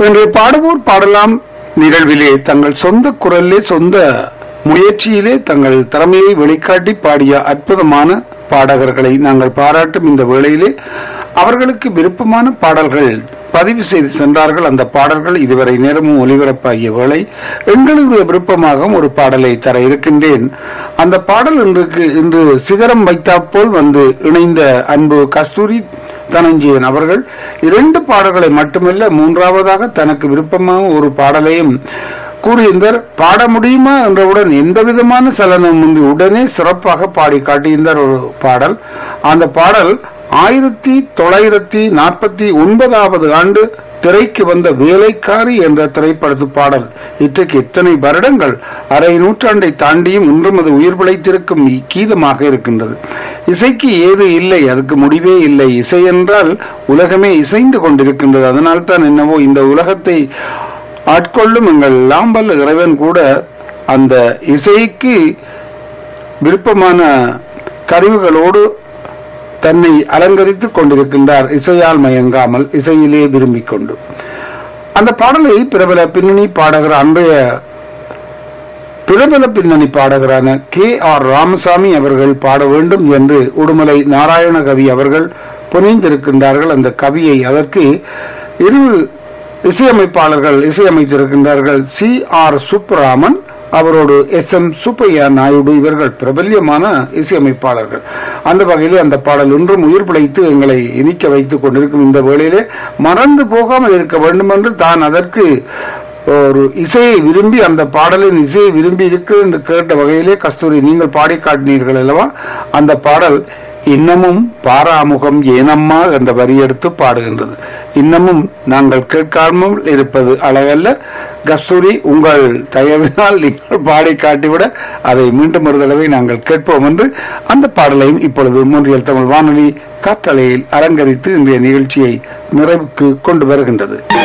இன்றைய பாடுவோர் பாடலாம் நிகழ்விலே தங்கள் சொந்த குரலிலே சொந்த முயற்சியிலே தங்கள் திறமையை வெளிக்காட்டி பாடிய அற்புதமான பாடகர்களை நாங்கள் பாராட்டும் இந்த வேளையிலே அவர்களுக்கு விருப்பமான பாடல்கள் பதிவு செய்து சென்றார்கள் அந்த பாடல்கள் இதுவரை நேரமும் ஒலிபரப்பாகிய வேளை எங்களுடைய விருப்பமாக ஒரு பாடலை தர இருக்கின்றேன் அந்த பாடல் இன்றைக்கு இன்று சிகரம் வைத்தாப்போல் வந்து இணைந்த அன்பு கஸ்தூரி தனஞ்சயன் அவர்கள் இரண்டு பாடல்களை மட்டுமல்ல மூன்றாவதாக தனக்கு விருப்பமாக ஒரு பாடலையும் கூறியிருந்தார் பாட முடியுமா என்றவுடன் எந்த விதமான சலனம் இன்றி உடனே சிறப்பாக பாடி காட்டியிருந்தார் ஒரு பாடல் அந்த பாடல் ஆயிரத்தி தொள்ளாயிரத்தி நாற்பத்தி ஒன்பதாவது ஆண்டு திரைக்கு வந்த வேலைக்காரி என்ற திரைப்படத்து பாடல் இன்றைக்கு எத்தனை வருடங்கள் அரை நூற்றாண்டை தாண்டியும் இன்றும் அது உயிர் பிழைத்திருக்கும் கீதமாக இருக்கின்றது இசைக்கு ஏது இல்லை அதுக்கு முடிவே இல்லை இசை என்றால் உலகமே இசைந்து கொண்டிருக்கின்றது அதனால்தான் என்னவோ இந்த உலகத்தை ஆட்கொள்ளும் எங்கள் லாம்பல் இறைவன் கூட அந்த இசைக்கு விருப்பமான கருவிகளோடு தன்னை அலங்கரித்துக் கொண்டிருக்கின்றார் இசையால் மயங்காமல் இசையிலே விரும்பிக் கொண்டு அந்த பாடலை பிரபல பின்னணி பாடகர் அன்றைய பிரபல பின்னணி பாடகரான கே ஆர் ராமசாமி அவர்கள் பாட வேண்டும் என்று உடுமலை நாராயண கவி அவர்கள் புனைந்திருக்கின்றார்கள் அந்த கவியை அதற்கு இரு இசையமைப்பாளர்கள் இசையமைத்திருக்கின்றார்கள் சி ஆர் சுப்புராமன் அவரோடு எஸ் எம் சுப்பையா நாயுடு இவர்கள் பிரபல்யமான இசையமைப்பாளர்கள் அந்த வகையிலே அந்த பாடல் இன்றும் உயிர் பிழைத்து எங்களை இனிக்க வைத்துக் கொண்டிருக்கும் இந்த வேளையிலே மறந்து போகாமல் இருக்க வேண்டும் என்று தான் அதற்கு ஒரு இசையை விரும்பி அந்த பாடலின் இசையை விரும்பி இருக்கு என்று கேட்ட வகையிலே கஸ்தூரி நீங்கள் பாடி காட்டினீர்கள் அல்லவா அந்த பாடல் இன்னமும் பாராமுகம் ஏனம்மா என்ற வரி எடுத்து பாடுகின்றது இன்னமும் நாங்கள் கேட்காமல் இருப்பது அழகல்ல கஸ்தூரி உங்கள் தயவினால் நீங்கள் பாடி காட்டிவிட அதை மீண்டும் ஒரு தடவை நாங்கள் கேட்போம் என்று அந்த பாடலையும் இப்பொழுது மூன்றியல் தமிழ் வானொலி காற்றலையில் அலங்கரித்து இன்றைய நிகழ்ச்சியை நிறைவுக்கு கொண்டு வருகின்றது